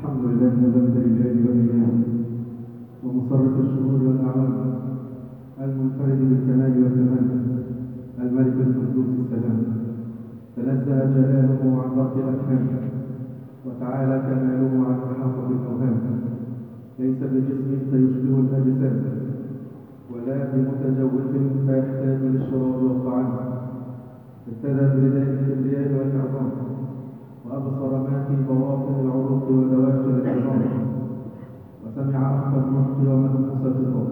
الحمد لله مدبر الليل والأيام ومصرف الشهور والأعوام المنفرد بالكمال والتمام الملك القدوس السلام تنزه جلاله عن ضبط الأفهام وتعالى كماله عن محافظ الأوهام ليس بجسم فيشبه الأجسام ولا بمتجوف فيحتاج للشراب والطعام ابتدى برداء الكبرياء والإعظام وأبصر ما في بواطن العروق ودواخل العظام وسمع أخفى النطق ومنفوس الصوت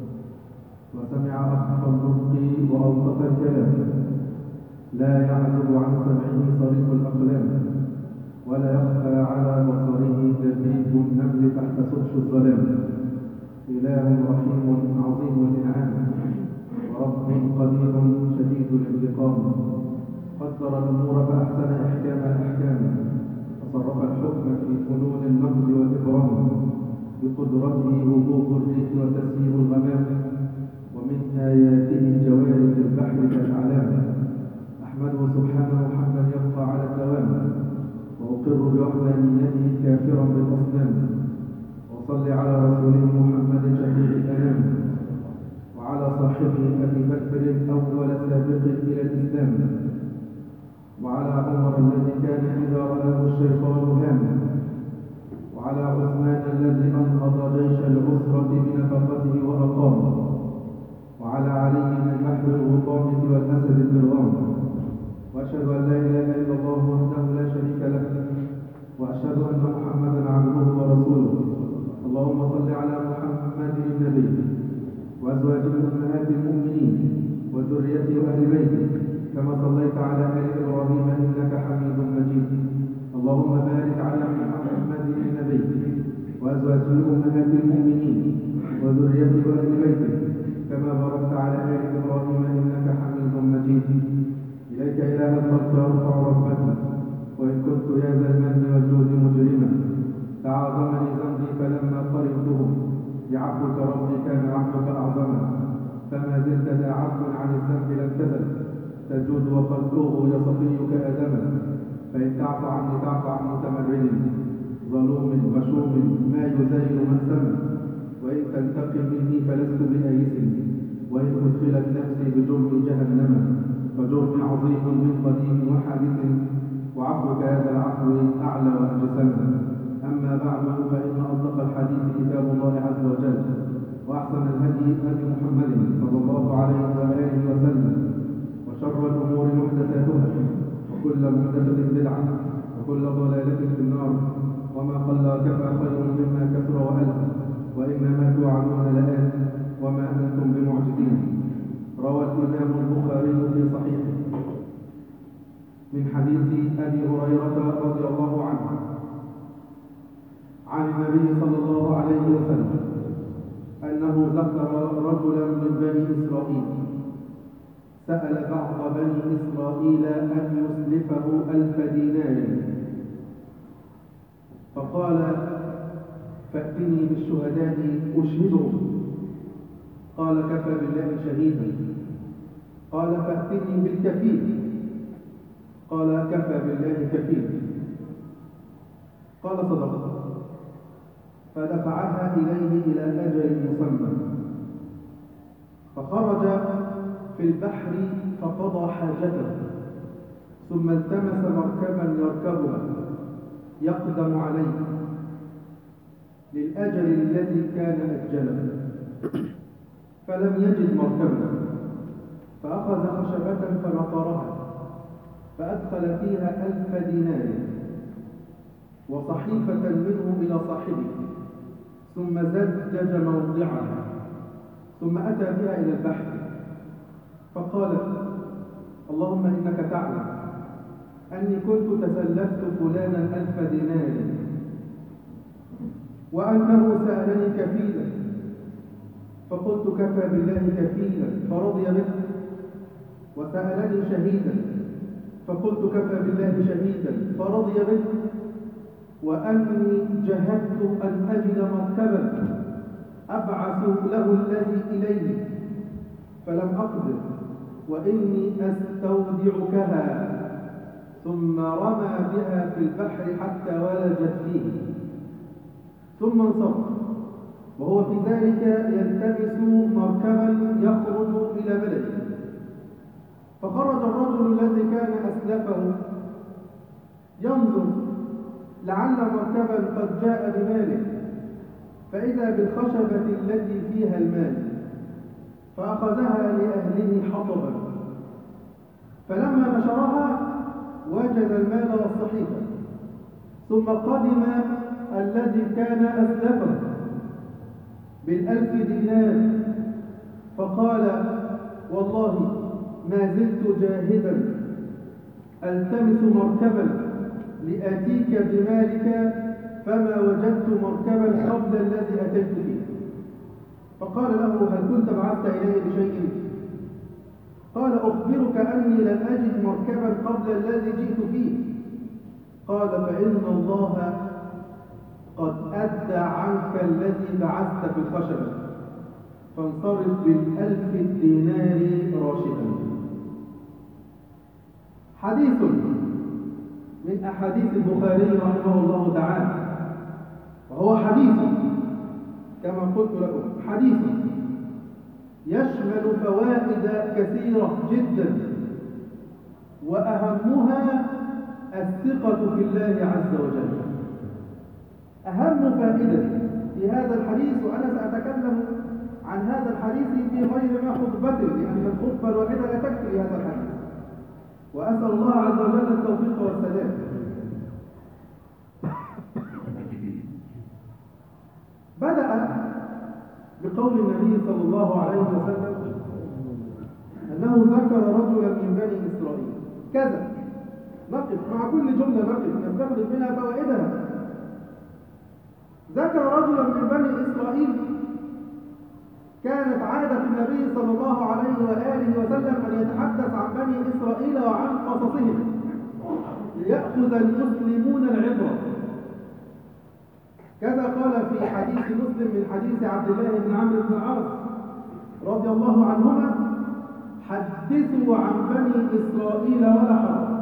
وسمع أخفى النطق وأوسط الكلام لا يعزب عن سمعه صريف الأقلام ولا يخفى على بصره دبيب النمل تحت سطح الظلام إله رحيم عظيم الإنعام ورب قدير شديد الانتقام قدر الأمور فأحسن إحكام الأحكام فصرف الحكم في فنون النقد والإبرام بقدرته وضوح الريح وتسيير الغمام ومن آياته جوار في البحر كالأعلام أحمده سبحانه حمدا يبقى على الدوام وأقر بوحدانيته كافرا بالأصنام وصل على رسوله محمد شفيع الأنام وعلى صاحبه أبي بكر أول سابق إلى الإسلام وعلى عمر الذي كان إذا رآه الشيطان هام وعلى عثمان الذي أنهض جيش العسرة بنفقته وأقام وعلى علي البحر الغطامة والأسد الدرغام وأشهد أن لا إله إلا الله وحده لا شريك له وأشهد أن محمدا عبده ورسوله اللهم صل على محمد النبي وأزواجه أمهات المؤمنين وذريته وأهل بيته كما صليت على آل إبراهيم إنك حميد مجيد اللهم بارك على محمد النبي وأزواجه أمهات المؤمنين وذريته وأهل بيته كما باركت على آل إبراهيم إنك حميد مجيد إليك إله الخلق أرفع رحمتي وإن كنت يا ذا المن والجود مجرما تعاظمني ذنبي فلما قربته بعفوك ربي كان عفوك أعظما فما زلت ذا عفو عن الذنب لم تزل تجود وقلبه يصفيك آدما فإن تعفو عني تعفو عن متمرد ظلوم غشوم ما يزايل من سمى وإن تنتقم مني فلست بآيس وإن أدخلت نفسي بجرم جهنم فجرم عظيم من قديم وحادث وعفوك هذا العفو أعلى وأجسم أما بعد فإن أصدق الحديث كتاب الله عز وجل وأحسن الهدي هدي محمد صلى الله عليه وآله وسلم وشر الأمور محدثاتها وكل محدثة بدعة وكل ضلالة في النار وما قل كفى خير مما كثر وألف وإنما توعدون لآت وما أنتم بمعجزين روى الإمام البخاري في صحيحه من حديث أبي هريرة رضي الله عنه عن النبي صلى الله عليه وسلم أنه ذكر رجلا من بني إسرائيل سأل بعض بني إسرائيل أن يسلفه ألف دينار فقال فأتني بالشهداء أشهدهم قال كفى بالله شهيدا قال فأتني بالكفيل قال كفى بالله كفيل قال صدقت فدفعها إليه إلى أجل مسمى فخرج في البحر فقضى حاجته ثم التمس مركبا يركبها يقدم عليه للأجل الذي كان أجله فلم يجد مركبا فأخذ خشبة فنطرها فأدخل فيها ألف دينار وصحيفة منه إلى صاحبه ثم زجج موضعها ثم أتى بها إلى البحر فقالت اللهم إنك تعلم أني كنت تسلفت فلانا ألف دينار وأنه سألني كفيلا فقلت كفى بالله كفيلا فرضي به وسألني شهيدا فقلت كفى بالله شهيدا فرضي به وأني جهدت أن أجد مركبا أبعث له الذي إليه فلم أقدر وإني أستودعكها ثم رمى بها في البحر حتى ولجت فيه ثم انصرف وهو في ذلك يلتمس مركبا يخرج إلى بلده فخرج الرجل الذي كان أسلفه ينظر لعل مركبا قد جاء بماله فإذا بالخشبة التي فيها المال فأخذها لأهله حطبا فلما نشرها وجد المال والصحيفة ثم قدم الذي كان أسلفه بالألف دينار فقال والله ما زلت جاهدا التمس مركبا لاتيك بمالك فما وجدت مركبا قبل الذي اتيت به فقال له هل كنت بعثت الي بشيء قال اخبرك اني لم اجد مركبا قبل الذي جئت فيه قال فان الله قد ادى عنك الذي بعثت في الخشبه فانصرف بالألف الدينار راشدا حديث من أحاديث البخاري رحمه الله تعالى وهو حديث كما قلت لكم حديث يشمل فوائد كثيرة جدا وأهمها الثقة في الله عز وجل أهم فائدة في هذا الحديث وأنا سأتكلم عن هذا الحديث في غير ما خطبة لأن الخطبة الواحدة لا تكفي هذا الحديث وأسأل الله عز وجل التوفيق والسلام بدأ بقول النبي صلى الله عليه وسلم أنه ذكر رجلا من بني إسرائيل كذا نقف مع كل جملة نقف نستخدم منها فوائدها ذكر رجلا من بني إسرائيل كانت عادة النبي صلى الله عليه وآله وسلم أن يتحدث عن بني إسرائيل وعن قصصهم ليأخذ المسلمون العبرة كذا قال في حديث مسلم من حديث عبد الله بن عمرو بن العاص رضي الله عنهما حدثوا عن بني إسرائيل ولا حرج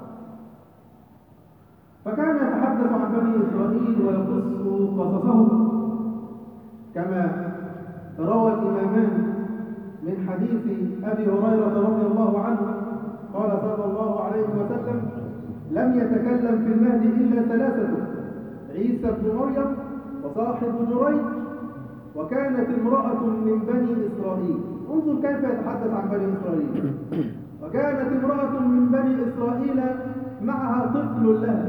فكان يتحدث عن بني إسرائيل ويقص قصصهم كما روى الإمامان من حديث أبي هريرة رضي الله عنه قال صلى الله عليه وسلم لم يتكلم في المهد إلا ثلاثة عيسى بن مريم وصاحب جريج وكانت امرأة من بني إسرائيل انظر كيف يتحدث عن بني إسرائيل وكانت امرأة من بني إسرائيل معها طفل لها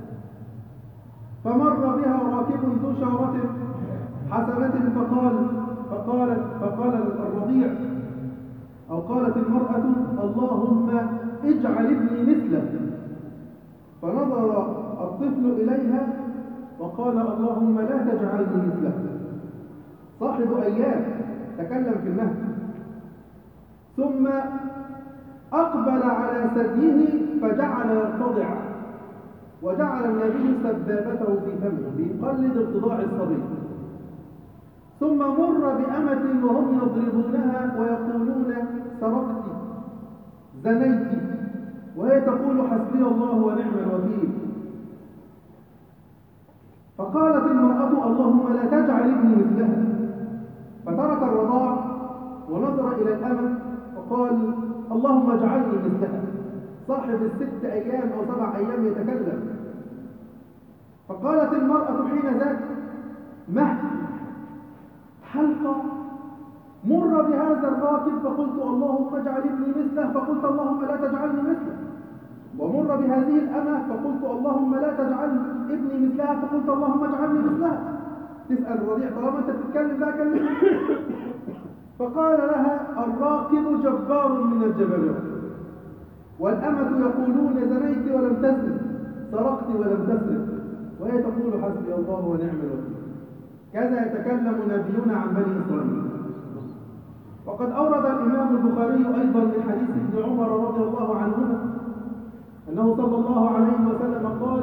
فمر بها راكب ذو شعرة حسنة فقال فقالت فقال الرضيع أو قالت المرأة اللهم اجعل ابني مثله فنظر الطفل إليها وقال اللهم لا تجعلني مثله صاحب أيام تكلم في المهد ثم أقبل على ثديه فجعل يرتضع وجعل النبي سبابته في فمه بيقلد ارتضاع الصبي ثم مر بأمة وهم يضربونها ويقولون سرقت زنيت وهي تقول حسبي الله ونعم الوكيل فقالت المرأة اللهم لا تجعل ابني مثلها فترك الرضاع ونظر إلى الأمة وقال اللهم اجعلني مثلها صاحب الست أيام أو سبع أيام يتكلم فقالت المرأة حين ذاك مهد حلقة مر بهذا الراكب فقلت اللهم اجعل ابني مثله فقلت اللهم لا تجعلني مثله ومر بهذه الأمة فقلت اللهم لا تجعل ابني مثلها فقلت اللهم اجعلني مثلها تسأل الرضيع طالما انت بتتكلم لا كلمة فقال لها الراكب جبار من الجبابرة والأمة يقولون زنيت ولم تزن سرقت ولم تسرق وهي تقول حسبي الله ونعم الوكيل كذا يتكلم نبينا عن بني إسرائيل وقد أورد الإمام البخاري أيضا من حديث ابن عمر رضي الله عنهما أنه صلى الله عليه وسلم قال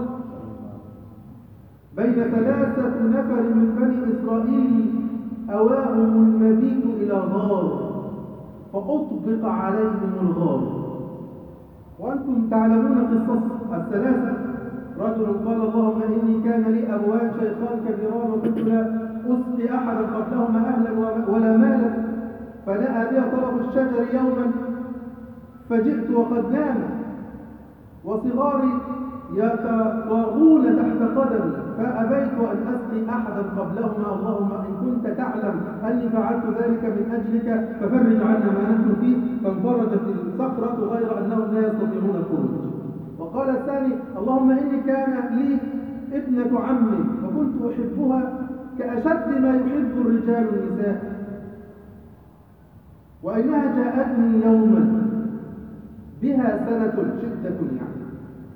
بين ثلاثة نفر من بني إسرائيل أواهم المبيت إلى غار فأطبق عليهم الغار وأنتم تعلمون قصص الثلاثة رجل قال اللهم إني كان لي أبوان شيخان كبيران وكنت لا أسقي أحدا قبلهما أهلا ولا مالا فنأى بي طلب الشجر يوما فجئت وقد نام وصغاري يتطاغون تحت قدمي فأبيت أن أسقي أحدا قبلهما اللهم إن كنت تعلم أني فعلت ذلك من أجلك ففرج عنا ما نحن فيه فانفرجت الصخرة غير أنهم لا يستطيعون الخروج وقال الثاني اللهم إني كان لي ابنة عمي وكنت أحبها كأشد ما يحب الرجال النساء وإنها جاءتني يوما بها سنة شدة يعني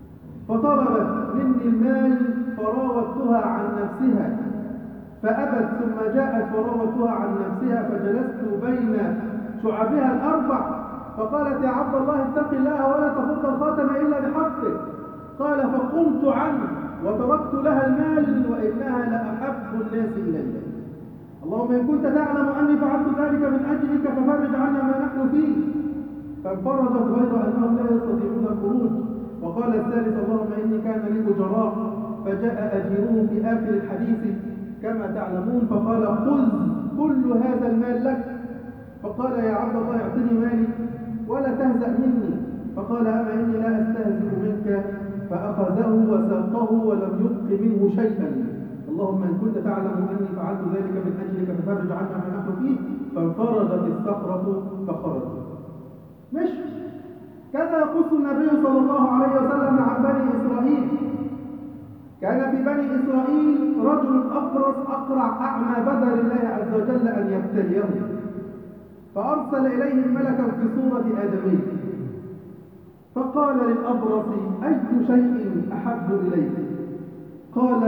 فطلبت مني المال فراودتها عن نفسها فأبت ثم جاءت فراودتها عن نفسها فجلست بين شعبها الأربع فقالت يا عبد الله اتق الله ولا تفض الخاتم إلا بحقه قال فقمت عنه وتركت لها المال وإنها لأحب الناس إلي اللهم إن كنت تعلم أني فعلت ذلك من أجلك ففرج عنا ما نحن فيه فانفرجت غير أنهم لا يستطيعون الخروج وقال الثالث اللهم إني كان لي أجراء فجاء أجيرهم في آخر الحديث كما تعلمون فقال خذ كل هذا المال لك فقال يا عبد الله اعطني مالي ولا تهزأ مني فقال أما إني لا أستهزئ منك فأخذه وساقه ولم يبق منه شيئا اللهم إن كنت تعلم أني فعلت ذلك من أجلك ففرج عنا ما نحن فيه فانفرجت الصخرة فخرجت مش كذا يقص النبي صلى الله عليه وسلم عن بني إسرائيل كان في بني إسرائيل رجل أقرص أقرع أعمى بدل الله عز وجل أن يبتليه فأرسل إليه ملكا في صورة آدمي فقال للأبرص أي شيء أحب إليك قال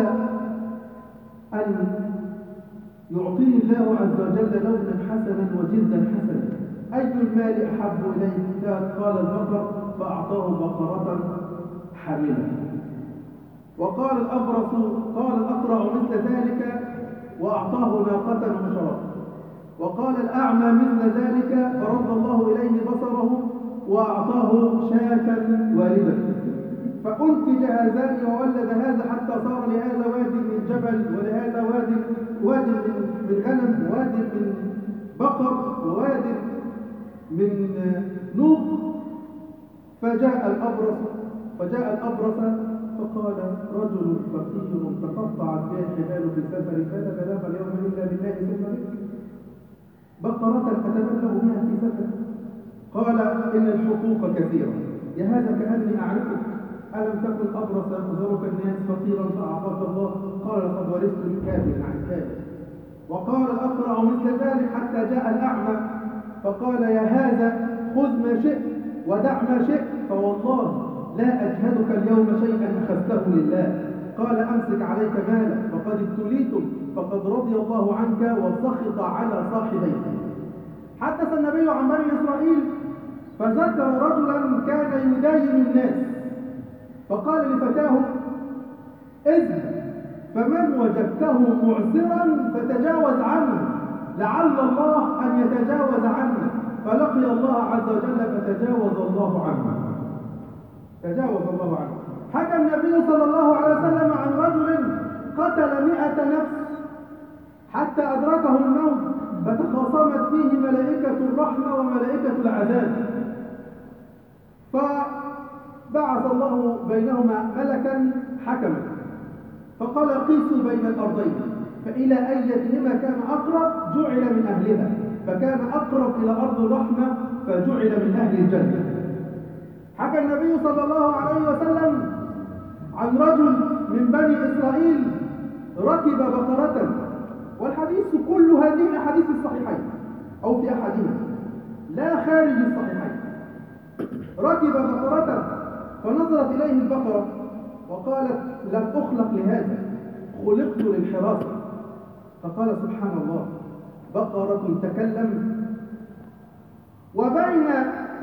أن يعطيني الله عز وجل لونا حسنا وجلدا حسنا أي المال أحب إليك قال البقر فأعطاه بقرة حاملة وقال الأبرص قال الأقرع مثل ذلك وأعطاه ناقة وشراب وقال الأعمى مثل ذلك فرد الله إليه بصره وأعطاه شاة والدة فأنتج هذان وولد هذا حتى صار لهذا واد من جبل ولهذا واد واد من, من غنم واد من بقر وواد من نوق فجاء الأبرص فجاء الأبرص فقال رجل فقير تقطعت به الحبال في السفر فلا بلاغ اليوم إلا بالله ثم بك بقرة أتبلغ بها في سفر قال إن الحقوق كثيرة يا هذا كأني أعرفك ألم تكن أبرص يخزرك الناس فقيرا فأعطاك الله قال لقد ورثت من كافر عن كافر وقال الأقرع مثل ذلك حتى جاء الأعمى فقال يا هذا خذ ما شئت ودع ما شئت فوالله لا أجهدك اليوم شيئا أخذته لله قال أمسك عليك مالك فقد ابتليتم فقد رضي الله عنك وسخط على صاحبيك حدث النبي عن بني إسرائيل فذكر رجلا كان يداين الناس فقال لفتاه اذهب فمن وجدته معسرا فتجاوز عنه لعل الله أن يتجاوز عنه فلقي الله عز وجل فتجاوز الله عنه تجاوز الله عنه حكى النبي صلى الله عليه وسلم عن رجل قتل مئة نفس حتى أدركه الموت فتخاصمت فيه ملائكة الرحمة وملائكة العذاب فبعث الله بينهما ملكا حكما فقال قيسوا بين الأرضين فإلى أيتهما كان أقرب جعل من أهلها فكان أقرب إلى أرض الرحمة فجعل من أهل الجنة حكى النبي صلى الله عليه وسلم عن رجل من بني إسرائيل ركب بقرة والحديث كل هذه الأحاديث الصحيحين أو في أحدهما لا خارج الصحيحين ركب بقرة فنظرت إليه البقرة وقالت لم أخلق لهذا خلقت للحراسة فقال سبحان الله بقرة تكلم وبين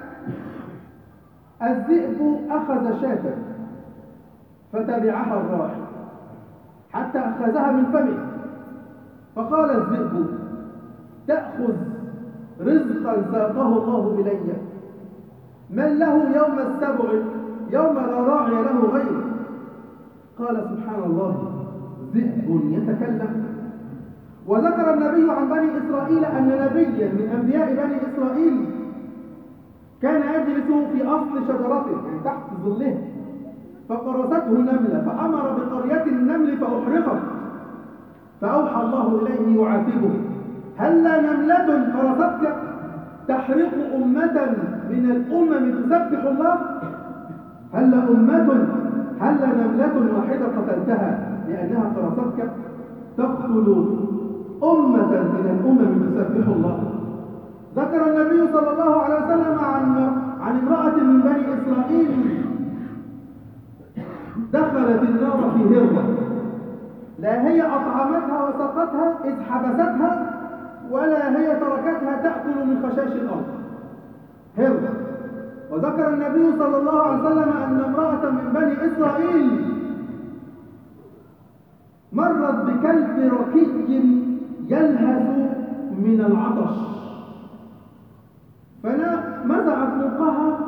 الذئب أخذ شاة فتبعها الراعي حتى أخذها من فمه فقال الذئب تأخذ رزقا ساقه الله إلي من له يوم السبع يوم لا راعي له غيره قال سبحان الله ذئب يتكلم وذكر النبي عن بني إسرائيل أن نبيا من أنبياء بني إسرائيل كان يجلس في أصل شجرته يعني تحت ظله فقرصته نملة فأمر بقرية النمل فأحرقت فأوحى الله إليه يعاتبه هل نملة قرصتك تحرق أمة من الأمم تسبح الله هل أمة هل نملة واحدة قتلتها لأنها قرصتك تقتل أمة من الأمم تسبح الله ذكر النبي صلى الله عليه وسلم عن عن امرأة من بني إسرائيل دخلت النار في هرة لا هي أطعمتها وسقتها إذ حبستها ولا هي تركتها تأكل من خشاش الأرض هرة وذكر النبي صلى الله عليه وسلم أن امرأة من بني إسرائيل مرت بكلب ركي يلهث من العطش فمزعت موقها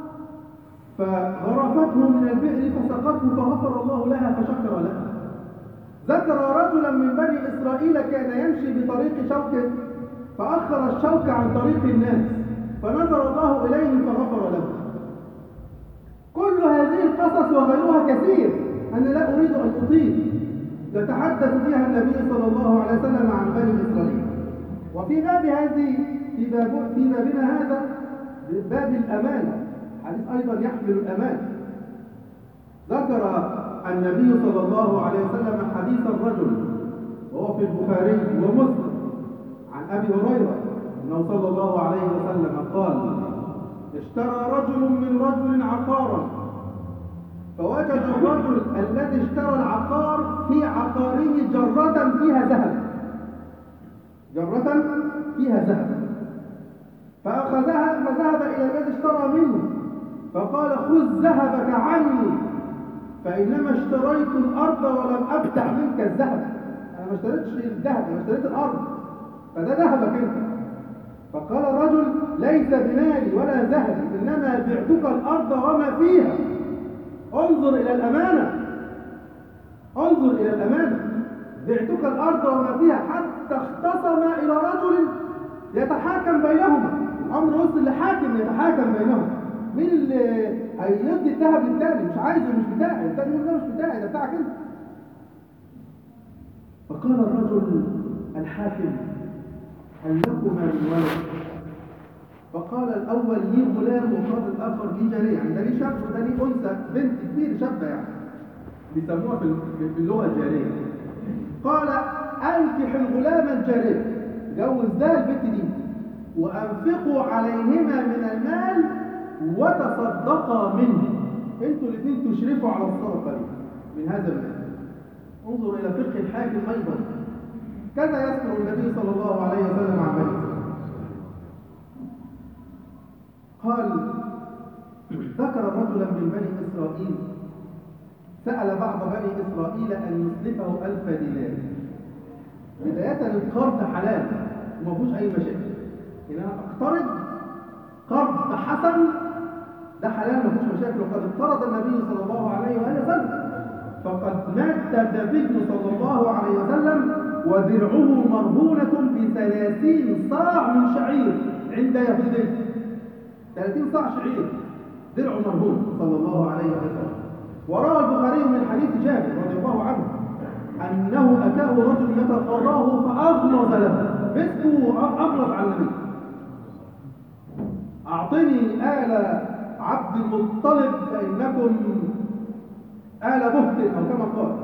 فغرفته من البئر فسقته فغفر الله لها فشكر لها ذكر رجلا من بني إسرائيل كان يمشي بطريق شوك فأخر الشوك عن طريق الناس فنظر الله إليه فغفر له كل هذه القصص وغيرها كثير أنا لا أريد أن أطيل يتحدث فيها النبي صلى الله عليه وسلم عن بني إسرائيل وفي باب هذه في, باب في بابنا هذا باب الأمانة حديث أيضا يحمل الأمان ذكر النبي صلى الله عليه وسلم حديث الرجل وهو في البخاري ومسلم عن أبي هريرة أنه صلى الله عليه وسلم قال اشترى رجل من رجل عقارا فوجد الرجل الذي اشترى العقار في عقاره جرة فيها ذهب جرة فيها ذهب فأخذها فذهب إلى الذي اشترى منه فقال خذ ذهبك عني فإنما اشتريت الأرض ولم أبتع منك الذهب أنا ما اشتريتش الذهب أنا اشتريت الأرض فده ذهبك أنت فقال الرجل ليس بمالي ولا ذهبي إنما بعتك الأرض وما فيها انظر إلى الأمانة انظر إلى الأمانة بعتك الأرض وما فيها حتى اختصم إلى رجل يتحاكم بينهما الأمر وصل لحاكم يتحاكم بينهما مين اللي هيدي الذهب للتاني مش عايزه مش بتاعي التاني يقول ده مش بتاعي ده بتاعك انت فقال الرجل الحاكم هل لكما من ولد فقال الأول لي غلام وقال الآخر لي جارية يعني ده لي شاب وده لي أنثى بنت كبير شابة يعني بيسموها في اللغة الجارية قال أنكح الغلام الجارية جوز ده البنت دي وأنفقوا عليهما من المال وتصدقا منه انتوا الاثنين تشرفوا على الصدقة دي من هذا المال انظر إلى فقه الحاكم أيضا كذا يذكر النبي صلى الله عليه وسلم عن بني قال ذكر رجلا من بني إسرائيل سأل بعض بني إسرائيل أن يسلفه ألف دينار بداية القرض حلال وما فيهوش أي مشاكل إن أنا أقترض قرض حسن ده حلال ما فيهوش مشاكل وقد اقترض النبي صلى الله عليه وآله وسلم فقد مات النبي صلى الله عليه وسلم ودرعه مرهونة بثلاثين صاع من شعير عند يهودي 30 صاع شعير درع مرهون صلى الله عليه وسلم وروى البخاري من حديث جابر رضي الله عنه أنه أتاه رجل يتقاضاه فأغلظ له مسكه أغلظ على النبي أعطني آل عبد المطلب فإنكم آل بهت أو كما قال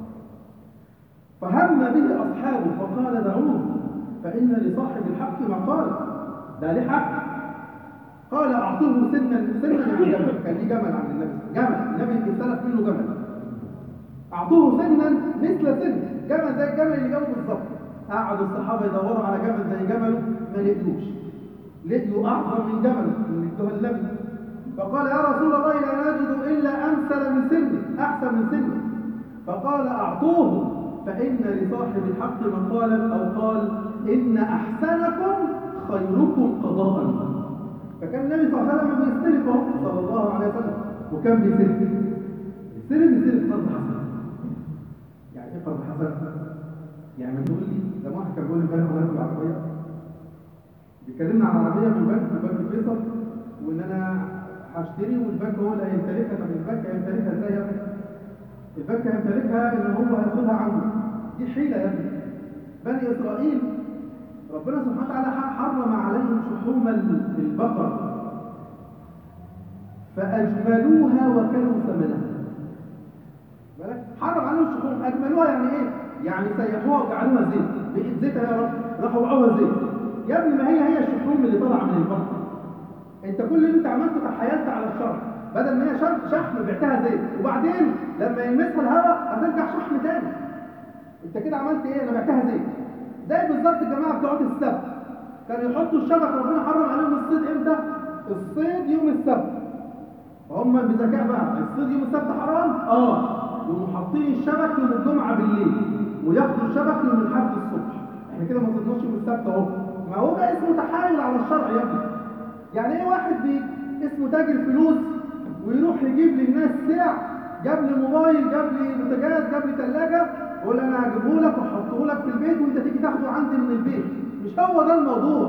فهم به أصحابه فقال دعوه فإن لصاحب الحق مقال ده له حق قال أعطوه سنا سنا يعني جمل كان ليه جمل عند النبي جمل النبي استلف منه جمل أعطوه سنا مثل سن جمل زي الجمل اللي جابه بالظبط قعدوا الصحابة يدوروا على جمل زي جمله ما لقيوش لقيوا أعظم من جمل من ادوها النبي فقال يا رسول الله لا نجد إلا أمثل من سني أحسن من سني فقال أعطوه فإن لصاحب الحق مقالا أو قال إن أحسنكم خيركم قضاء فكان النبي صلى الله عليه وسلم بيستلف صلى الله عليه وسلم وكان بيستلف يستلف يستلف قرض حسن قرض حسن يعني تقول لي ده واحد كان بيقول لي امبارح وانا في العربيه بيكلمنا عن عربيه من بنك من بنك فيصل وان انا هشتري والبنك هو اللي هيمتلكها طب البنك هيمتلكها ازاي يا ابني؟ البنك هيمتلكها ان هو هياخدها عنده دي حيله يا ابني بني اسرائيل ربنا سبحانه وتعالى حرم عليهم شحوم البقر فاجملوها وكلوا ثمنها بالك حرم عليهم الشحوم اجملوها يعني ايه يعني سيحوها وجعلوها زيت بقت زيت يا رب راحوا وقعوها زيت يا ابني ما هي هي الشحوم اللي طالعه من البقر انت كل اللي انت عملته تحايلت على الشرع بدل ما هي شحم بعتها زيت وبعدين لما يلمسها الهواء هترجع شحم تاني انت كده عملت ايه انا بعتها زيت زي بالظبط الجماعه بتوع السبت كانوا يحطوا الشبك ربنا حرم عليهم الصيد امتى الصيد يوم السبت هم بذكاء بقى الصيد يوم السبت حرام اه يقوموا حاطين الشبك يوم الجمعه بالليل وياخدوا الشبك يوم الاحد الصبح احنا كده ما صدناش يوم السبت اهو ما هو بقى اسمه تحايل على الشرع يا ابني يعني ايه واحد بي اسمه تاجر فلوس ويروح يجيب للناس سلع جاب لي موبايل جاب لي بوتاجاز جاب لي ثلاجه يقول انا هجيبه لك واحطه لك في البيت وانت تيجي تاخده عندي من البيت مش هو ده الموضوع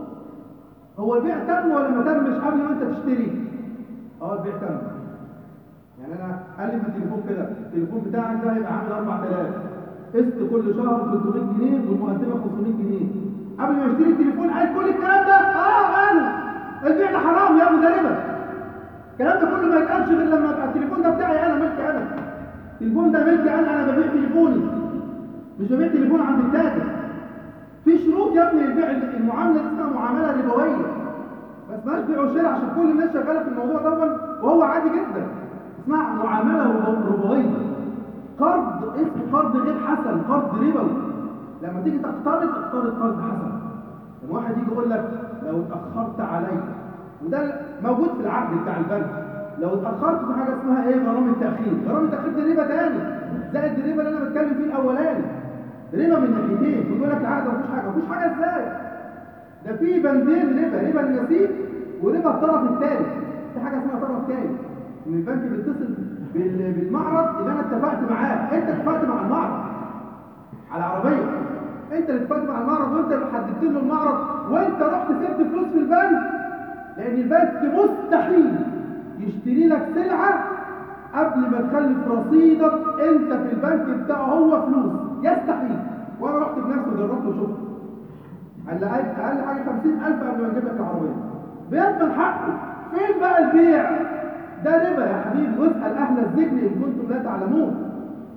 هو البيع تم ولا ما تمش قبل ما انت تشتري اه البيع تم يعني انا قال لي في التليفون كده التليفون بتاعك ده هيبقى عامل 4000 قسط كل شهر 300 جنيه والمقدمه 500 جنيه قبل ما يشتري التليفون قال كل الكلام ده اه قالوا البيع ده حرام يا ابني ده ربا الكلام ده كله ما يتقالش غير لما يبقى التليفون ده بتاعي انا ملكي انا التليفون ده ملكي انا انا ببيع تليفوني مش ببيع تليفون عند التاجر في شروط يا ابني البيع المعامله دي اسمها معامله ربويه ما اسمهاش بيع وشراء عشان كل الناس شغاله في الموضوع ده وهو عادي جدا اسمها معامله ربويه قرض اسمه قرض غير حسن قرض ربوي لما تيجي تقترض اقترض قرض حسن لما واحد يجي يقول لك لو اتاخرت علي وده موجود في العقد بتاع البنك لو اتاخرت في حاجه اسمها ايه غرامه التاخير غرامه التاخير دي ربا تاني زائد الربا اللي انا بتكلم فيه الاولاني ربا من ناحيتين بيقول لك العقد مفيش حاجه مفيش حاجه ازاي ده في بندين ربا ربا النسيب وربا الطرف الثالث في حاجه اسمها طرف ثالث ان البنك بيتصل بالمعرض اللي انا اتفقت معاه انت اتفقت مع المعرض على عربيه انت اللي اتفقت مع المعرض وانت اللي حددت له المعرض وانت رحت سبت فلوس في البنك لان البنك مستحيل يشتري لك سلعه قبل ما تخلي في رصيدك انت في البنك بتاعه هو فلوس يستحيل وانا رحت بنفسي وجربت وشفت قال لي اقل حاجه 50000 قبل ما نجيب لك العربيه بيضمن حقه فين بقى البيع ده ربا يا حبيبي واسال اهل الذكر ان كنتم لا تعلمون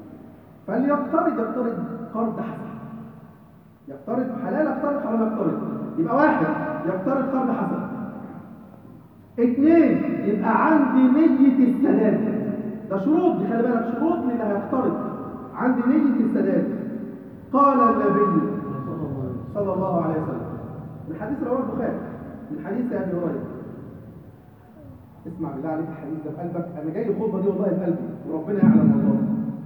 فليقترض يقترض قرض حسن يقترض حلال يقترض حرام يقترض يبقى واحد يقترض قرض حسن اثنين يبقى عندي نية السداد ده شروط دي خلي بالك شروط للي هيقترض عندي نية السداد قال النبي صلى الله عليه وسلم من حديث رواه البخاري من حديث ابي هريره اسمع بالله عليك الحديث ده في قلبك انا جاي الخطبه دي والله في قلبي وربنا يعلم والله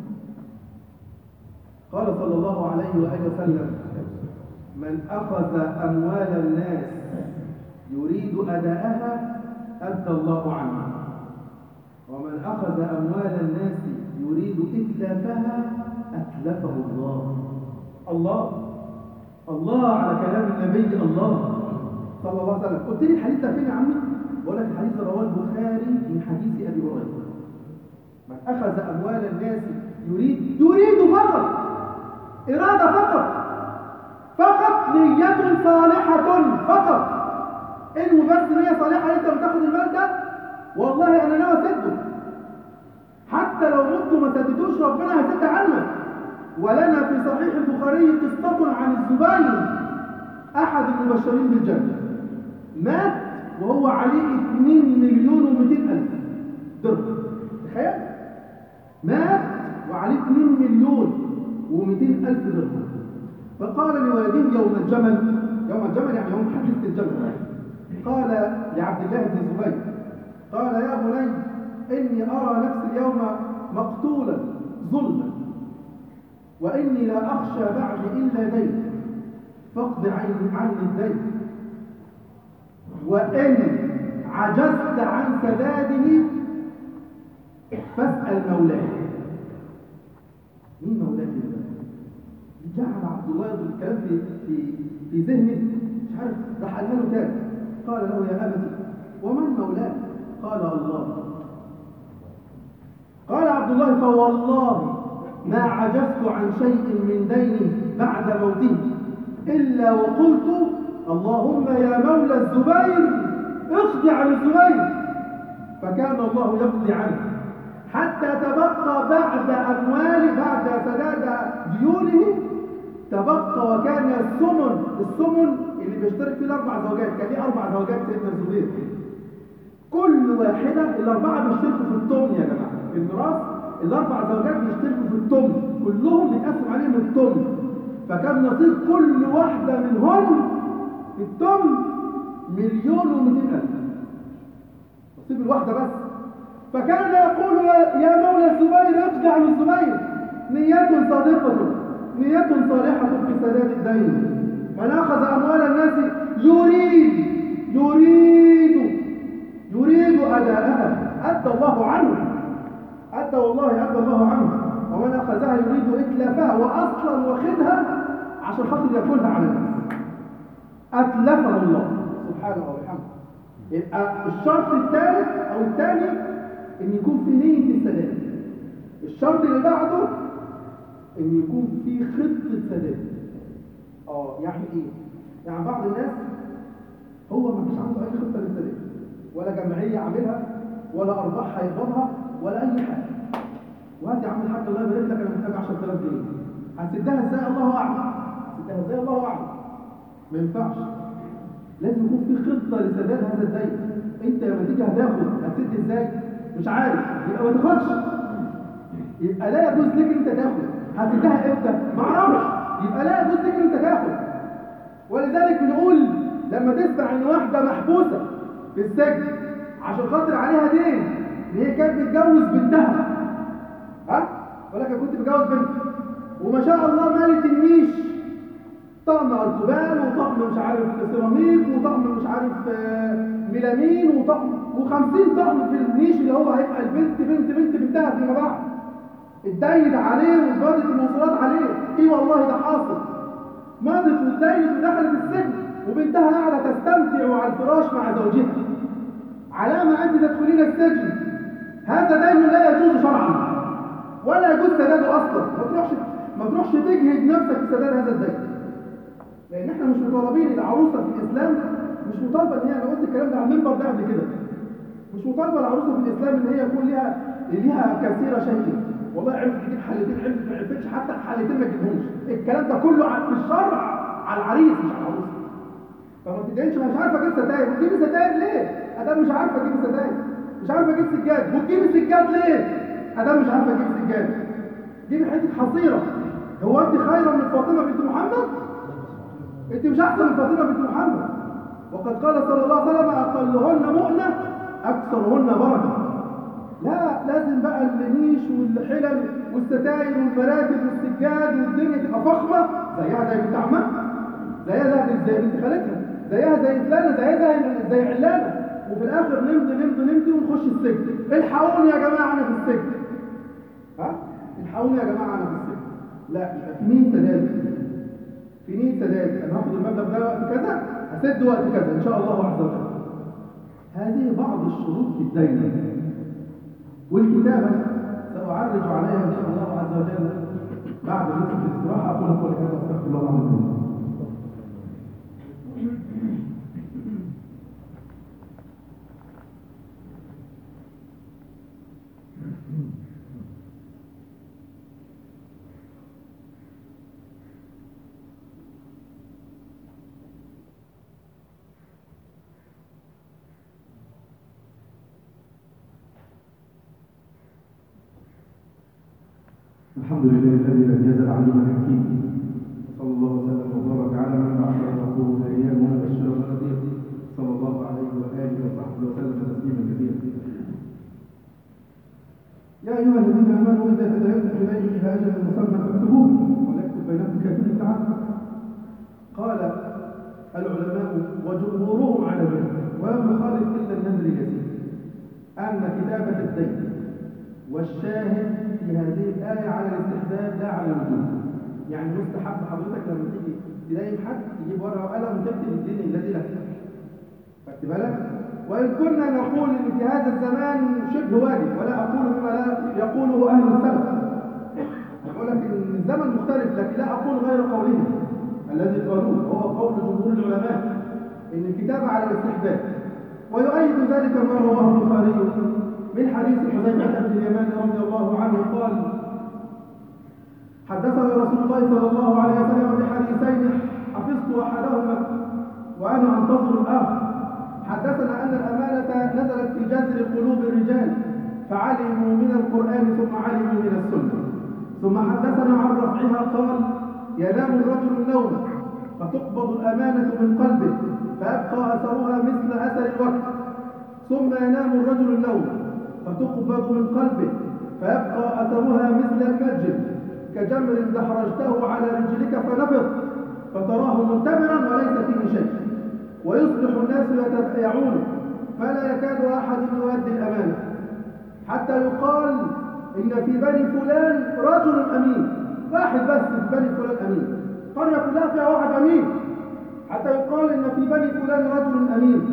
قال صلى الله عليه واله وسلم من اخذ اموال الناس يريد اداءها ادى الله عنه ومن اخذ اموال الناس يريد اتلافها اتلفه الله الله الله على كلام النبي الله صلى الله عليه وسلم قلت لي الحديث ده فين يا عمي بقول لك الحديث رواه البخاري من حديث ابي هريره من اخذ اموال الناس يريد يريد فقط اراده فقط فقط نية صالحة فقط انه بس نية صالحة انت بتاخد المال ده والله انا ناوي اسده حتى لو مت وما سددوش ربنا هيسد عنك ولنا في صحيح البخاري قصة عن الزبير احد المبشرين بالجنة مات وهو عليه 2 مليون و200 الف درهم تخيل مات وعليه 2 مليون و200 الف درهم فقال لوالديه يوم الجمل يوم الجمل يعني يوم حديث الجمل قال لعبد الله بن الزبير قال يا بني إني أرى نفسي اليوم مقتولا ظلما وإني لا أخشى بعد إلا دين فاقض عني عني الدين وإن عجزت عن سداده فاسأل مولاه مين مولاه ده؟ عبد الله الكلام في في في ذهنه مش عارف راح قال له تاني قال له يا ابتي ومن مولاك قال الله قال عبد الله فوالله ما عجزت عن شيء من دينه بعد موته إلا وقلت اللهم يا مولى الزبير اقضي عن الزبير فكان الله يقضي عنه حتى تبقى بعد أموال بعد سداد ديونه تبقى وكان السمن السمن اللي بيشترك فيه الأربع زوجات كان ليه أربع زوجات سيدنا الزبير كل واحدة الأربعة بيشتركوا في التمن يا جماعة في الميراث الأربع زوجات بيشتركوا في التمن كلهم بيتقسم عليهم التمن فكان نصيب كل واحدة منهم في التمن مليون ومئتين ألف نصيب الواحدة بس فكان يقول يا مولى الزبير اقضي عن الزبير نية صادقة نية صالحة في سداد الدين من أخذ أموال الناس يريد يريد يريد أداءها أدى الله عنه أدى والله أدى الله عنه ومن أخذها يريد إتلافها وأصلا واخدها عشان خاطر ياكلها على الناس أتلفه الله سبحانه وبحمده يبقى الشرط الثالث أو الثاني إن يكون في نية السداد الشرط اللي بعده إن يكون في خطة سداد اه يعني إيه؟ يعني بعض الناس هو ما فيش عنده أي خطة للسداد ولا جمعية عاملها ولا أرباح هيقبضها ولا أي حاجة وهات يا عم الحاج الله يبارك لك أنا محتاج 10000 جنيه هتسدها إزاي الله أعلم هتسدها إزاي الله أعلم ما ينفعش لازم يكون في خطة لسداد هذا الدين أنت لما تيجي هتاخد هتسد إزاي مش عارف يبقى ما تاخدش يبقى لا يجوز لك أنت تاخد هتديها إمتى ما اعرفش يبقى لا يجوز لك أنت تاخد ولذلك بنقول لما تسمع ان واحده محبوسه في السجن عشان خاطر عليها دين ان هي كانت بتجوز بنتها ها ولا كنت بتجوز بنت وما شاء الله مالت النيش طقم ارتبان وطقم مش عارف سيراميك وطقم مش عارف ميلامين وطقم و50 طقم في النيش اللي هو هيبقى البنت بنت بنت بنتها فيما بعد اتدايد عليه واتبادت الموصولات عليه ايه والله ده حاصل مضت واتدايدت ودخلت السجن وبنتها قاعده تستمتع على الفراش مع زوجها على ما انت تدخلين السجن هذا دين لا يجوز شرعا ولا يجوز سداده اصلا ما تروحش ما تروحش تجهد نفسك في سداد هذا الدين لان احنا مش مطالبين العروسه في الاسلام مش مطالبه ان هي انا قلت الكلام ده على المنبر ده قبل كده مش مطالبه العروسه في الاسلام ان هي يكون ليها ليها كثيره شيء والله عرفت تجيب حلتين عرفت ما عرفتش حتى حلتين ما تجيبهمش الكلام ده كله في الشرع على العريس مش على العروسه فما تدعيش مش عارفه اجيب ستاير وتجيبي ستاير ليه ادام مش عارفه اجيب ستاير مش عارفه اجيب سجاد وتجيبي سجاد ليه ادام مش عارفه اجيب سجاد جيبي حته حصيره هو انت خيرا من فاطمه بنت محمد انت مش احسن من فاطمه بنت محمد وقد قال صلى الله عليه وسلم اقلهن مؤنه اكثرهن بركه لا لازم بقى النيش والحلل والستاير والمراتب والسجاد والدنيا تبقى فخمه زيها زي بنت عمها زيها زي زي بنت خالتها زيها زي فلانه زيها زي زي علانه وفي الاخر نمضي نمضي نمضي ونخش السجن الحقوني يا جماعه انا في السجن ها الحقوني يا جماعه انا في السجن لا يبقى في مين سداد في مين سداد انا هاخد المبلغ ده وقت كذا هسد وقت كذا ان شاء الله عز وجل هذه بعض الشروط في الدين والكتابه ساعرج عليها ان شاء الله عز وجل بعد نصف الاستراحه اقول قولي هذا واستغفر الله العظيم الحمد لله الذي لم يزل عليما حكيما صلى الله وسلم وبارك على من بعث ربه ايام ومبشرا ونذيرا صلى الله عليه واله وصحبه وسلم تسليما كثيرا يا ايها الذين امنوا اذا تداينتم اليه الى اجل مسمى فاكتبوه وليكتب بينكم كاتب تعالى قال العلماء وجمهورهم على ذلك ولم يخالف الا النذر اليسير ان كتابه الدين والشاهد في هذه الآية على الاستحباب لا على الوجوب يعني مستحب حضرتك لما تيجي تلاقي حد تجيب ورقه وقلم وتكتب الدين الذي لك خدت بالك وان كنا نقول ان في هذا الزمان شبه واجب ولا اقول بما لا يقوله اهل السلف أقول لك إن الزمن مختلف لكن لا أقول غير قولهم الذي قالوه وهو قول جمهور العلماء إن الكتابة على الاستحباب ويؤيد ذلك ما رواه البخاري من حديث حذيفة بن اليمان رضي الله عنه قال حدثنا رسول الله صلى الله عليه وسلم بحديثين حفظت أحدهما وأنا أنتظر الآخر حدثنا أن الأمانة نزلت في جذر قلوب الرجال فعلموا من القرآن ثم علموا من السنة ثم حدثنا عن رفعها قال ينام الرجل النوم فتقبض الأمانة من قلبه فيبقى أثرها مثل أثر الوقت ثم ينام الرجل النوم فتقبض من قلبه فيبقى أثرها مثل المسجد كجمر دحرجته على رجلك فنفض فتراه منتمرا وليس فيه شيء ويصبح الناس يتبايعون فلا يكاد أحد يؤدي الأمانة حتى يقال إن في بني فلان رجل أمين واحد بس في بني فلان أمين قرية كلها فيها واحد أمين حتى يقال إن في بني فلان رجل أمين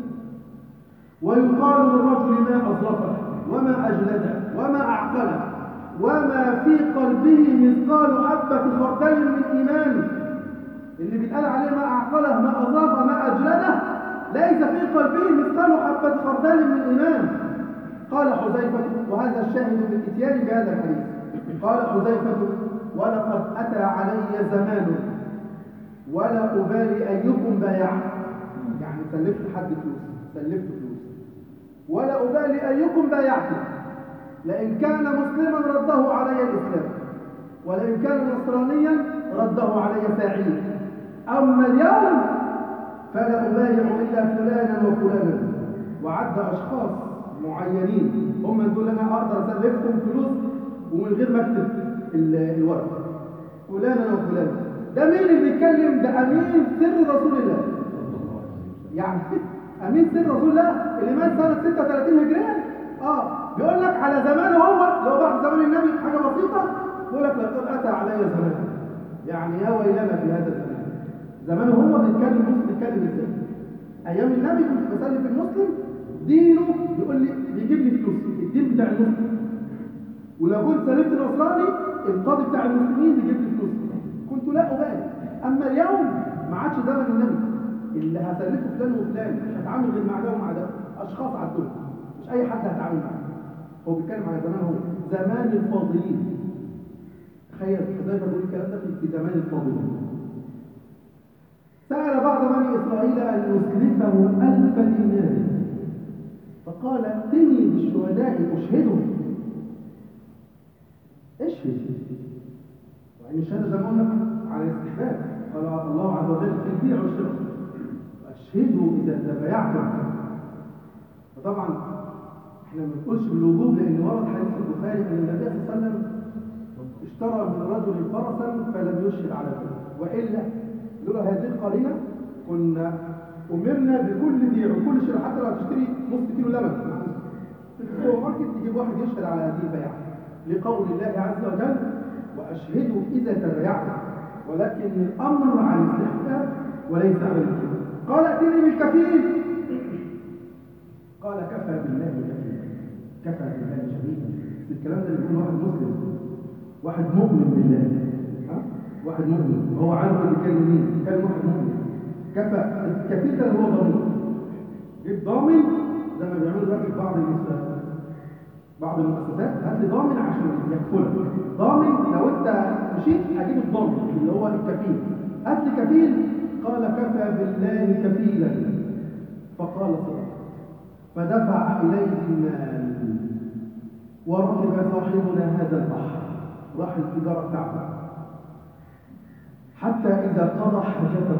ويقال للرجل ما أظلفه وما أجلده وما أعقله وما في قلبه مثقال حبة خردل من إيمان اللي بيتقال عليه ما أعقله ما أظلفه ما أجلده ليس في قلبه مثقال حبة خردل من إيمان قال حذيفة وهذا الشاهد من اتيان بهذا الحديث قال حذيفة ولقد أتى علي زمان ولا أبالي أيكم بايعت يعني سلفت حد فلوس سلفت فلوس ولا أبالي أيكم بايعت لئن كان مسلما رده علي الإسلام ولئن كان نصرانيا رده علي ساعيا أما اليوم فلا أبايع إلا فلانا وفلانا وعد أشخاص معينين هم دول انا اقدر اسلفهم فلوس ومن غير ما اكتب الورق فلانا وفلانا ده مين اللي بيتكلم ده امين سر رسول الله يعني امين سر رسول الله اللي مات سنه 36 هجريه اه بيقول لك على زمانه هو لو بعد زمان النبي حاجه بسيطه بيقول لك لقد اتى علي زمان يعني يا ويلنا في هذا الزمان زمانه هو بيتكلم مسلم بيتكلم ازاي ايام النبي كنت بسلف المسلم دينه يقول لي بيجيب لي فلوس الدين بتاع المسلم ولو كنت سلفت نصراني القاضي بتاع المسلمين بيجيب لي فلوس كنت لا ابالي اما اليوم ما عادش زمن النبي اللي هسلفه فلان وفلان مش هتعامل غير مع ده ومع ده اشخاص عدول مش اي حد هتعامل معاه هو بيتكلم على زمان هو زمان الفاضلين تخيل حذيفه بيقول الكلام ده في زمان الفاضلين سأل بعض بني إسرائيل أن يسلفه ألف دينار فقال ائتني بالشهداء أشهدهم اشهد وإن الشهادة ده قلنا على الاستحباب قال الله عز وجل في البيع والشراء أشهدوا إذا تبايعتم فطبعا احنا ما بنقولش بالوجوب لأن ورد حديث البخاري أن النبي صلى الله عليه وسلم اشترى من رجل فرسا فلم يشهد على ذلك وإلا لولا هذه القرينة كنا أمرنا بكل بيع وكل شراء حتى لو هتشتري نص كيلو لبن في السوبر ماركت تجيب واحد يشهد على هذه البيعة لقول الله عز وجل وأشهدوا إذا تبايعتم ولكن الأمر على الاستحباب وليس على الكفر قال ائتني بالكفيل قال كفى بالله كفيلا كفى بالله شهيدا الكلام ده بيقول واحد مسلم واحد مؤمن بالله ها واحد مؤمن هو عارف اللي بيتكلم مين بيتكلم واحد مؤمن كفى الكفيل ده هو ضامن الضامن زي ما بيعملوا دلوقتي في بعض المؤسسات بعض المؤسسات هات لي ضامن عشان يكفلك ضامن لو انت مشيت هجيب الضامن اللي هو الكفيل هات لي كفيل قال كفى بالله كفيلا فقال صدق فدفع اليه المال وركب صاحبنا هذا البحر راح التجاره بتاعته حتى إذا قضى حاجته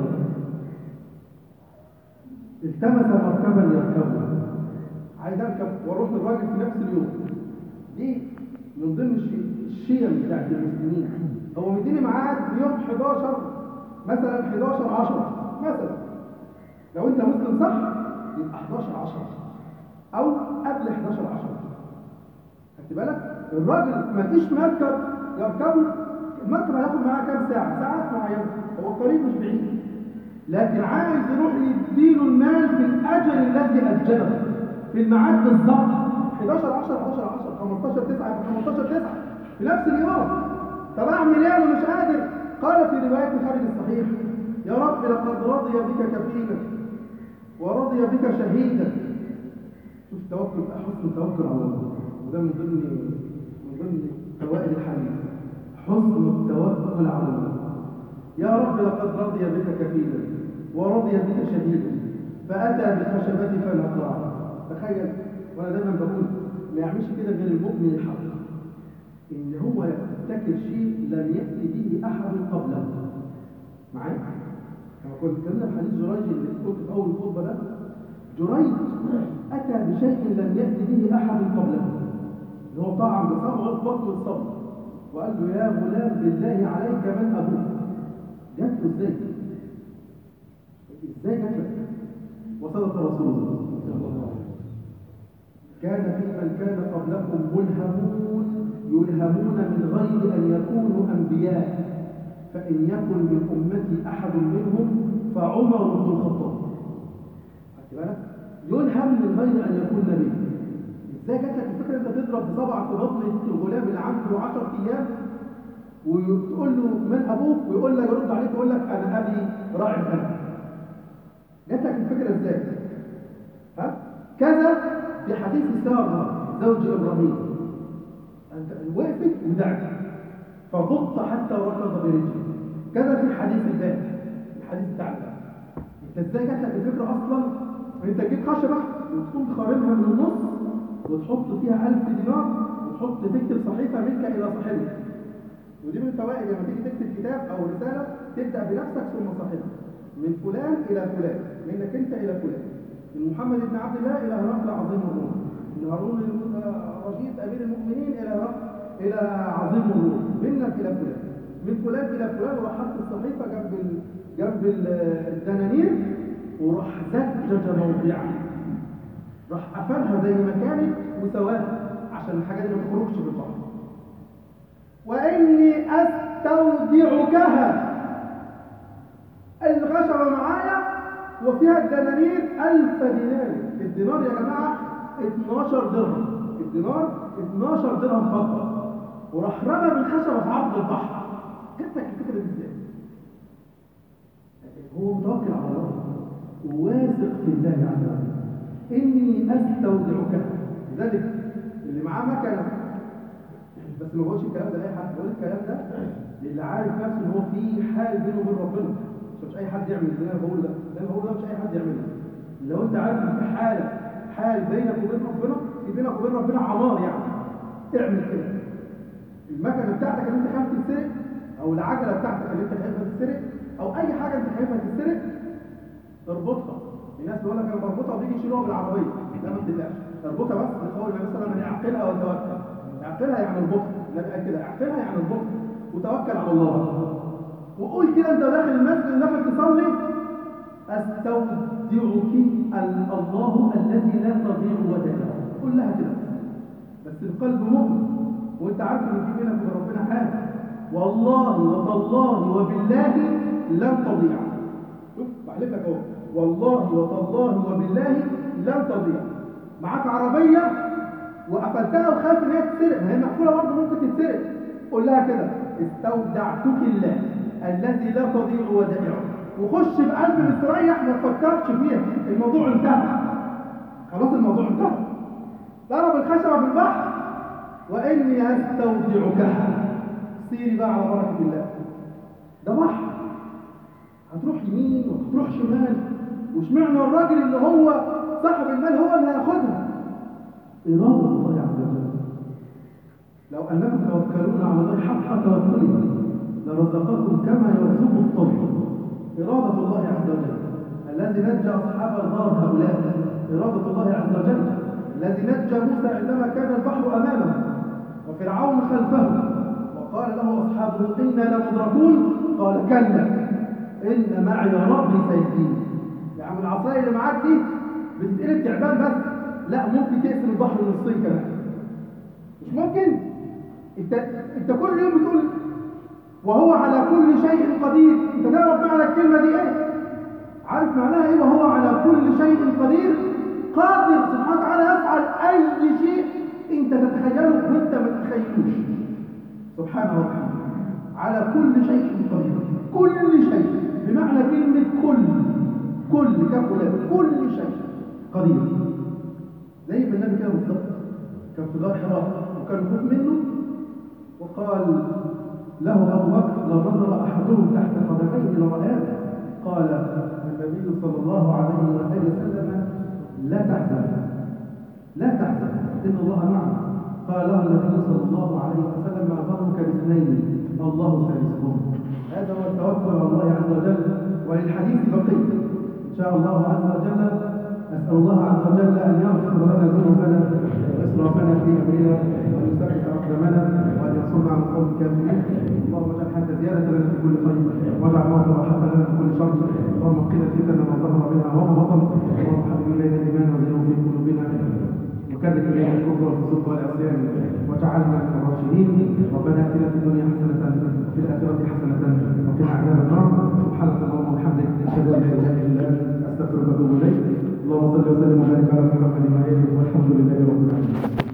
التمس مركبا يركبه عايز اركب واروح للراجل في نفس اليوم دي من ضمن الشيم بتاعت المسلمين هو مديني ميعاد يوم 11 مثلا 11 10 مثلا لو انت مسلم صح يبقى 11 10 او قبل 11 10 خدت بالك الراجل ما فيش مركب يركبه المركب هياخد معاه كام ساعة؟ ساعات معينة هو الطريق مش بعيد لكن عايز يروح يديله المال في الأجل الذي أجله في الميعاد بالظبط 11 10 11 10 15 9 15 9 في نفس اليوم طب اعمل ايه انا مش قادر قال في روايه البخاري الصحيح يا رب لقد رضي بك كفيلا ورضي بك شهيدا شوف التوكل حسن التوكل على الله وده من ضمن من ضمن فوائد الحديث حسن التوكل على الله يا رب لقد رضي بك كفيلا ورضي بك شهيدا فاتى بالخشبه فنقرها تخيل وانا دايما بقول ما يعملش كده غير المؤمن الحق ان هو يبتكر شيء لم ياتي به احد قبله معايا كما كنت اتكلمنا في حديث جريج اللي قلت في اول الخطبه ده جريج اتى بشيء لم ياتي به احد قبله اللي هو طعم بصبعه في بطن الصبر وقال له يا غلام بالله عليك من ابوك جات له ازاي ازاي جات لك وصدق رسول الله صلى الله عليه وسلم كان في من كان قبلكم ملهمون يلهمون من غير أن يكونوا أنبياء فإن يكن من أمتي أحد منهم فعمر بن الخطاب يلهم من غير أن يكون نبي ازاي جات لك الفكرة انت تضرب بصبعك في بطن الغلام اللي عنده 10 ايام وتقول له من ابوك ويقول لك يرد عليك ويقول لك انا ابي راعي الغنم جات لك الفكرة ازاي ها كذا في حديث سارة زوج إبراهيم أنت وقفت ودعت فضبط حتى ركض برجله كذا في حديث الباب الحديث بتاع الباب انت ازاي جات لك الفكرة أصلا انت تجيب خشبة وتقوم خارمها من النص وتحط فيها ألف دينار وتحط تكتب صحيفة منك إلى صاحبك ودي من الفوائد لما تيجي تكتب كتاب أو رسالة تبدأ بنفسك ثم صاحبك من فلان إلى فلان منك أنت إلى فلان من محمد بن عبد الله إلى هرقل عظيم الروم من هارون الرشيد أمير المؤمنين إلى هرقل إلى عظيم الروم منك إلى فلان من فلان إلى فلان وراح حط الصحيفة جنب ال... جنب ال- الدنانير وراح زجج موضعها راح قفلها زي ما كانت وسواها عشان الحاجات دي ما تخرجش بالبحر وإني أستودعكها الغشرة معايا وفيها الدنانير ألف دينار الدينار يا جماعة 12 درهم الدينار 12 درهم فضة وراح رمى بالخشبة في عرض البحر جت لك الفكرة دي ازاي؟ هو متوكل على الله وواثق في الله عز وجل إني أستودعك لذلك اللي معاه مكنة بس ما بقولش الكلام ده لأي حد بقول الكلام ده للي عارف نفسه إن هو في حال بينه وبين ربنا مش اي حد يعمل اللي انا بقول ده اللي انا بقول ده مش اي حد يعمله لو انت عارف ان في حاله حال بينك وبين ربنا في بينك وبين ربنا عمار يعني اعمل كده المكنه بتاعتك اللي انت خايف تتسرق او العجله بتاعتك اللي انت خايفها تتسرق او اي حاجه انت خايفها تتسرق اربطها الناس بيقول لك انا بربطها وبيجي يشيلوها بالعربيه لا ما تقلقش اربطها بس لقول النبي صلى الله عليه وسلم يعقلها وتوكل اعقلها يعني اربطها النبي قال كده اعقلها يعني اربطها وتوكل على الله وقول كده انت داخل المسجد داخل تصلي استودعك الله الذي لا تضيع ودائعه قول لها كده بس القلب مؤمن وانت عارف ان في بينك وبين ربنا حاجه والله وتالله وبالله لن تضيع شوف بحلف لك اهو والله وتالله وبالله لن تضيع معاك عربيه وقفلتها وخايف ان هي تتسرق ما هي مقفوله برضه ممكن تتسرق قول لها كده استودعتك الله الذي لا تضيع ودائعه وخش بقلب مستريح ما تفكرش فيها الموضوع انتهى خلاص الموضوع انتهى ضرب الخشبه في البحر واني استودعكها سيري بقى على بركه الله ده بحر هتروح يمين وهتروح شمال واشمعنى الراجل اللي هو صاحب المال هو اللي هياخدها اراده الله عز وجل لو انكم توكلون على الله حق توكله لرزقكم كما يرزق الطبيب إرادة الله عز وجل الذي نجى أصحاب الغار هؤلاء إرادة الله عز وجل الذي نجى موسى عندما كان البحر أمامه وفرعون خلفه وقال له أصحابه إنا لمدركون قال كلا إن معي ربي سيهدين يعني العصاية اللي معاك دي بتتقلب تعبان بس لا ممكن تقسم البحر نصين كمان مش ممكن انت انت كل يوم بتقول وهو على كل شيء قدير انت تعرف معنى الكلمة دي ايه عارف معناها ايه وهو على كل شيء قدير قادر سبحانه وتعالى يفعل اي شيء انت تتخيله وانت ما تتخيلوش سبحانه وتعالى على كل شيء قدير كل شيء بمعنى كلمة كل كل كفلات كل شيء قدير زي ما النبي كده بالظبط كان في غار حراء وكان خوف منه وقال له ابو بكر لو نظر احدهم تحت قدميه لرآه قال النبي صلى الله عليه واله وسلم لا تحزن لا تحزن ان الله معنا قال له النبي صلى الله عليه وسلم ما ظنك باثنين الله ثالثهم هذا هو التوكل على الله عز وجل وللحديث بقيه ان شاء الله عز وجل أسأل الله عز وجل أن يغفر لنا ذنوبنا وإسرافنا في أمرنا وأن يثبت أقدامنا وأن ينصرنا على القوم الكافرين اللهم اجعل حتى زيادة لنا في كل خير واجعل موت راحة لنا من كل شر اللهم قنا الفتن ما ظهر منها وما بطن اللهم حبب إلينا الإيمان وزينه في قلوبنا وكذب إلينا الكفر والفسوق والعصيان واجعلنا من الراشدين ربنا آتنا في الدنيا حسنة وفي الآخرة حسنة وقنا عذاب النار سبحانك اللهم وبحمدك أشهد أن لا إله إلا أنت أستغفرك وأتوب إليك اللهم صل وسلم وبارك على محمد وعلى اله والحمد لله رب العالمين